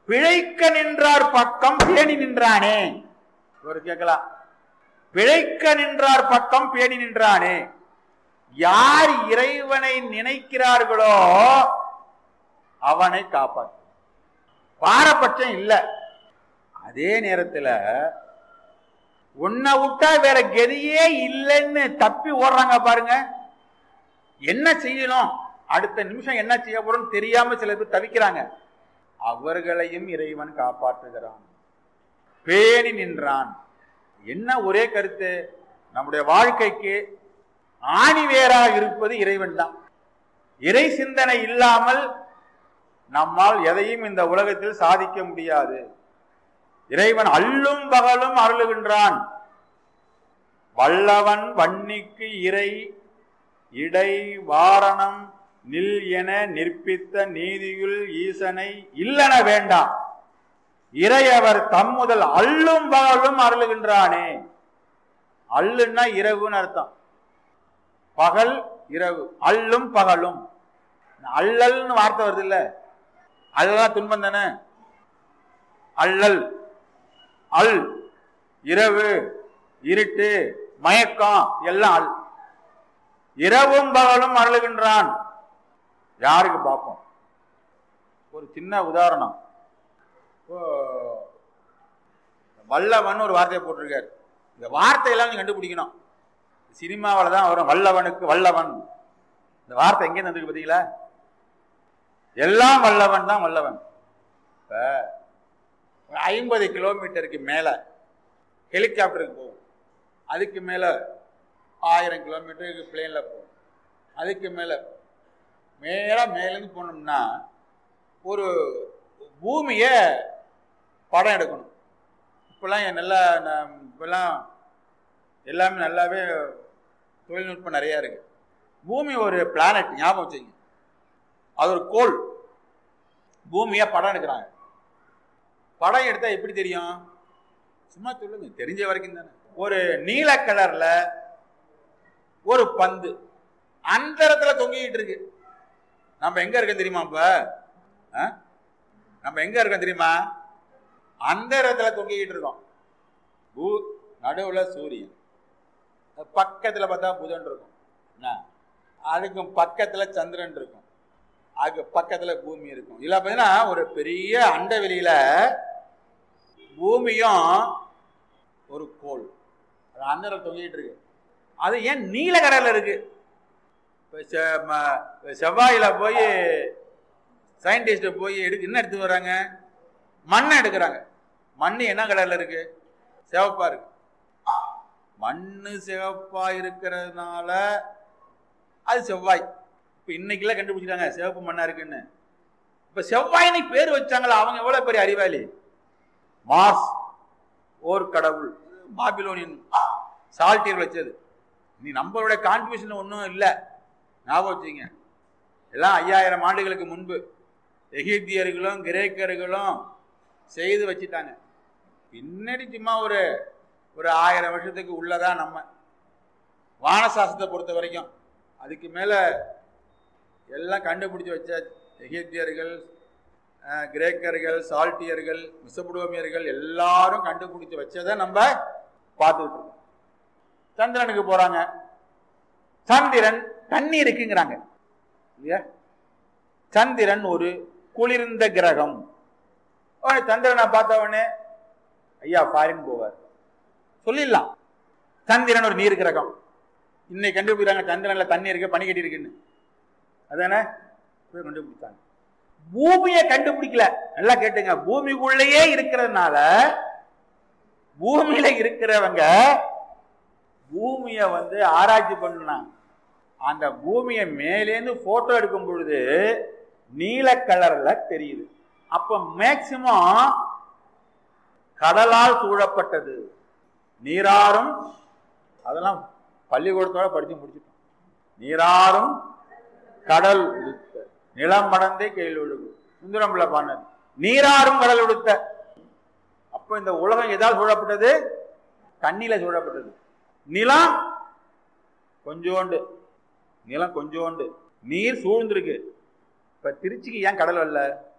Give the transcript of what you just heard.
பிழைக்க நின்றார் பக்கம் பேணி நின்றானே ஒரு கேட்கலாம் பிழைக்க நின்றார் பக்கம் பேணி நின்றானே யார் இறைவனை நினைக்கிறார்களோ அவனை காப்பாற்று பாரபட்சம் இல்ல அதே நேரத்துல உன்னை விட்டா வேற கதியே இல்லைன்னு தப்பி ஓடுறாங்க பாருங்க என்ன செய்யணும் அடுத்த நிமிஷம் என்ன செய்ய போறோம் தெரியாம சில பேர் தவிக்கிறாங்க அவர்களையும் இறைவன் காப்பாற்றுகிறான் பேணி நின்றான் என்ன ஒரே கருத்து நம்முடைய வாழ்க்கைக்கு ஆணிவேராக இருப்பது இறைவன் தான் இறை சிந்தனை இல்லாமல் நம்மால் எதையும் இந்த உலகத்தில் சாதிக்க முடியாது இறைவன் அல்லும் பகலும் அருளுகின்றான் வல்லவன் வன்னிக்கு இறை இடை வாரணம் நில் என நிற்பித்த நீதியுள் ஈசனை இல்லன வேண்டாம் இறையவர் தம்முதல் அல்லும் பகலும் அருளுகின்றானே அள்ளுன்னா இரவுன்னு அர்த்தம் பகல் இரவு அல்லும் பகலும் அள்ளல்னு வார்த்தை வருது இல்ல அதுதான் துன்பம் தானே அள்ளல் அல் இரவு இருட்டு மயக்கம் எல்லாம் அல் இரவும் பகலும் அருளுகின்றான் யாருக்கு பார்ப்போம் ஒரு சின்ன உதாரணம் இப்போ வல்லவன் ஒரு வார்த்தையை போட்டிருக்காரு இந்த வார்த்தையெல்லாம் நீங்க கண்டுபிடிக்கணும் சினிமாவில் தான் வரும் வல்லவனுக்கு வல்லவன் இந்த வார்த்தை எங்கே வந்துருக்கு பார்த்தீங்களா எல்லாம் வல்லவன் தான் வல்லவன் இப்போ ஐம்பது கிலோமீட்டருக்கு மேலே ஹெலிகாப்டருக்கு போகும் அதுக்கு மேலே ஆயிரம் கிலோமீட்டருக்கு பிளேனில் போகும் அதுக்கு மேலே மேலே மேலேருந்து போனோம்னா ஒரு பூமியை படம் எடுக்கணும் இப்போல்லாம் நல்லா இப்போல்லாம் எல்லாமே நல்லாவே தொழில்நுட்பம் நிறையா இருக்கு பூமி ஒரு பிளானட் ஞாபகம் வச்சுங்க அது ஒரு கோள் பூமியை படம் எடுக்கிறாங்க படம் எடுத்தா எப்படி தெரியும் சும்மா சொல்லுங்க தெரிஞ்ச வரைக்கும் தானே ஒரு நீல கலர்ல ஒரு பந்து அந்த இடத்துல தொங்கிக்கிட்டு இருக்கு நம்ம எங்க இருக்கோம் தெரியுமா இப்ப நம்ம எங்க இருக்கோம் தெரியுமா அந்த இடத்துல தொங்கிக்கிட்டு இருக்கோம் பூ நடுவுல சூரியன் பக்கத்துல பார்த்தா புதன் இருக்கும் என்ன அதுக்கும் பக்கத்துல சந்திரன் இருக்கும் அதுக்கு பக்கத்துல பூமி இருக்கும் இல்ல பார்த்தீங்கன்னா ஒரு பெரிய அண்டவெளியில பூமியும் ஒரு கோள் அந்த இடத்துல தொங்கிட்டு இருக்கு அது ஏன் நீல கடல்ல இருக்கு செவ்வாயில போய் சயின்டிஸ்ட் போய் எடுக்க என்ன எடுத்து வராங்க மண்ணை எடுக்கிறாங்க மண் என்ன கலர்ல இருக்கு சிவப்பா இருக்கு மண்ணு சிவப்பா இருக்கிறதுனால அது செவ்வாய் இப்ப இன்னைக்குலாம் கண்டுபிடிச்சிட்டாங்க சிவப்பு மண்ணா இருக்குன்னு இப்ப செவ்வாயினை பேர் வச்சாங்களா அவங்க எவ்வளவு பெரிய அறிவாளி மாஸ் ஓர் கடவுள் பாபிலோனியன் சால்ட்டியர் வச்சது நீ நம்மளுடைய கான்ட்ரிபியூஷன் ஒன்றும் இல்லை ஞாபகம் வச்சுங்க எல்லாம் ஐயாயிரம் ஆண்டுகளுக்கு முன்பு எகிப்தியர்களும் கிரேக்கர்களும் செய்து வச்சுட்டாங்க பின்னாடி சும்மா ஒரு ஒரு ஆயிரம் வருஷத்துக்கு உள்ளதான் நம்ம வானசாஸ்திரத்தை பொறுத்த வரைக்கும் அதுக்கு மேலே எல்லாம் கண்டுபிடிச்சி வச்ச எகிப்தியர்கள் கிரேக்கர்கள் சால்ட்டியர்கள் மிசபுடோமியர்கள் எல்லாரும் கண்டுபிடிச்சி வச்சதை நம்ம பார்த்துக்கிட்டு இருக்கோம் சந்திரனுக்கு போறாங்க சந்திரன் தண்ணி இருக்குங்கிறாங்க இல்லையா சந்திரன் ஒரு குளிர்ந்த கிரகம் சந்திரனை பார்த்த உடனே ஐயா ஃபாரின் போவார் சொல்லிடலாம் சந்திரன் ஒரு நீர் கிரகம் இன்னைக்கு கண்டுபிடிக்கிறாங்க சந்திரன்ல தண்ணி இருக்கு பனி கட்டி இருக்குன்னு அதானே போய் கண்டுபிடிச்சாங்க பூமியை கண்டுபிடிக்கல நல்லா கேட்டுங்க பூமிக்குள்ளேயே இருக்கிறதுனால பூமியில இருக்கிறவங்க பூமியை வந்து ஆராய்ச்சி பண்ணாங்க அந்த பூமியை மேலேந்து போட்டோ எடுக்கும் பொழுது நீல கலர்ல தெரியுது அப்ப மேக்சிமம் கடலால் சூழப்பட்டது நீராறும் அதெல்லாம் பள்ளிக்கூடத்தோட படிச்சு முடிச்சுட்டோம் நீராறும் கடல் உடுத்த நிலம் மடந்தே கையில் ஒழுகு சுந்தரம்பிள்ள பாண்டது நீராறும் கடல் உடுத்த அப்ப இந்த உலகம் எதால் சூழப்பட்டது தண்ணியில சூழப்பட்டது நிலம் கொஞ்சோண்டு நிலம் கொஞ்சோண்டு நீர் சூழ்ந்திருக்கு இப்ப திருச்சிக்கு ஏன் கடல் வரல